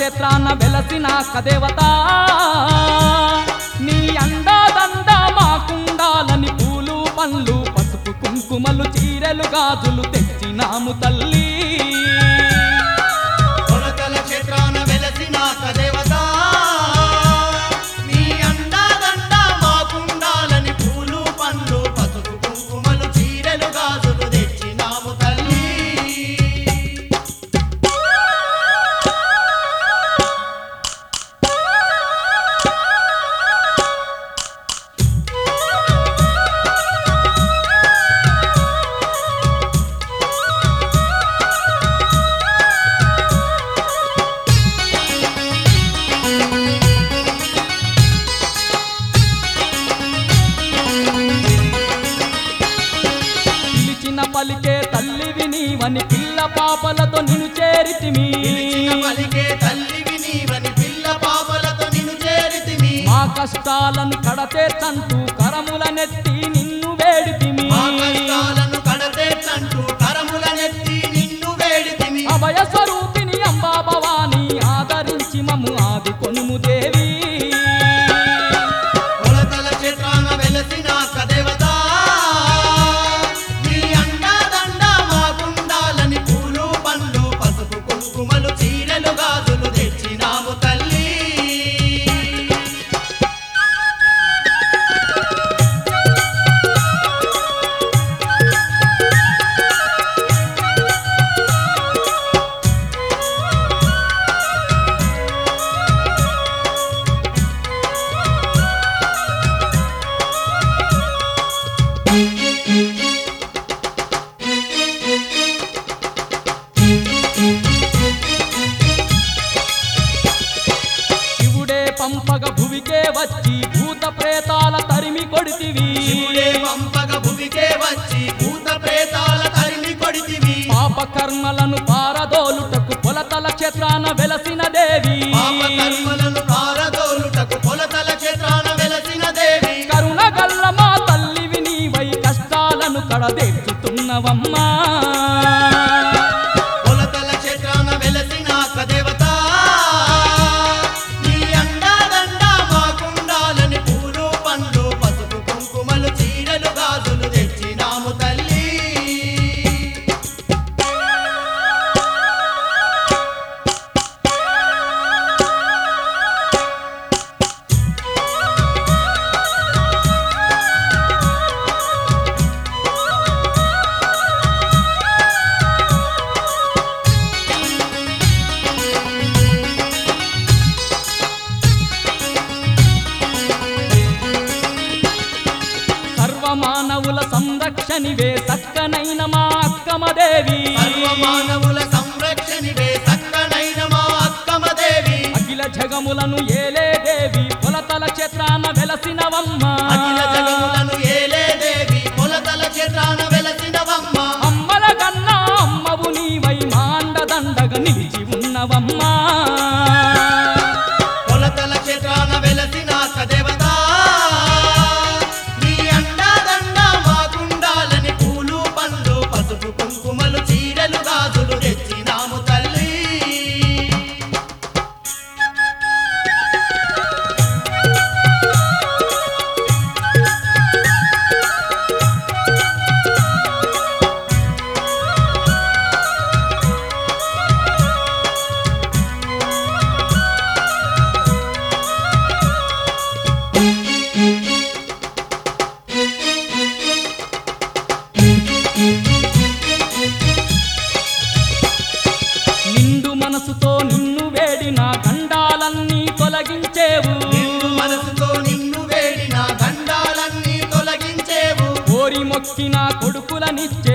క్షేత్రాన వెలసిన కదేవత నీ అండాదండ మాకుండాలని పూలు పండ్లు పసుపు కుంకుమలు చీరెలు గాజులు తెచ్చినాము తల్లి కొలతల క్షేత్రాన వెలసిన కదేవత నీ అండాదండ మాకుండాలని పూలు పండ్లు పసుపు కుంకుమలు చీరలు గాజులు తెచ్చినాము తల్లి పిలిచిన పలికే తల్లివి నీవని పిల్ల పాపలతో నిన్ను చేరితిమి పిలిచిన పలికే తల్లివి నీవని పిల్ల పాపలతో నిన్ను చేరితిమి మా కష్టాలను కడతేర్చంటూ కరములనెత్తి నిన్ను వేడితిమి మా కష్టాలను కడతేర్చంటూ కరములనెత్తి నిన్ను వేడితిమి అభయ స్వరూపిణి అంబా భవాని ఆదరించి మమ్ము ఆది కొనుము దేవి కొలతల క్షేత్రాన వెలసిన కదేవత నీ అండాదండ మాకుండాలని పూలు పండ్లు పసుపు కుంకుమలు చీరలు గాజులు తెచ్చినాము తల్లి శివుడే పంపగ భువికే వచ్చి భూత ప్రేతాల తరిమి కొడితివి శివుడే పంపగ భువికే వచ్చి భూత ప్రేతాల తరిమి కొడితివి పాప కర్మలను పారదోలుటకు పొలతల క్షేత్రాన వెలసిన దేవి పాప కర్మలను పారదోలుటకు కొలతల క్షేత్రాన వెలసిన దేవి కరుణ గల్ల మా తల్లివి నీవై కష్టాలను కడదేర్చుతున్నవమ్మా కొలతల క్షేత్రాన వెలసిన కదేవత నీ అండాదండ మాకుండాలని పూలు పండ్లు పసుపు కుంకుమలు చీరలు గాజులు తెచ్చినాము తల్లి సర్వమానవుల సంరక్షణివే సక్కనైన మా అక్కమదేవి సర్వమానవుల సంరక్షణివే సక్కనైన మా అక్కమదేవి అఖిల జగములను ఏలే దేవి పొలతల క్షేత్రాన వెలసినవమ్మ అఖిల జగములను ఏలే దేవి కొలతల క్షేత్రాన వెలసినవమ్మ అమ్మల కన్నా అమ్మవు నీవై మాండదండగ నిలిచి ఉన్నవమ్మా కొలతల క్షేత్రాన వెలసిన కదేవత నీ అండాదండ మాకుండాలని పూలు పండ్లు పసుపు కుంకుమలు చీరలు గాజులు తెచ్చినాము తల్లి నిండు మనసుతో నిన్ను వేడిన గండాలన్నీ తొలగించేవు నిన్ను మనసుతో నిన్ను వేడిన గండాలన్నీ తొలగించేవు కోరి మొక్కిన కొడుకులనిచ్చే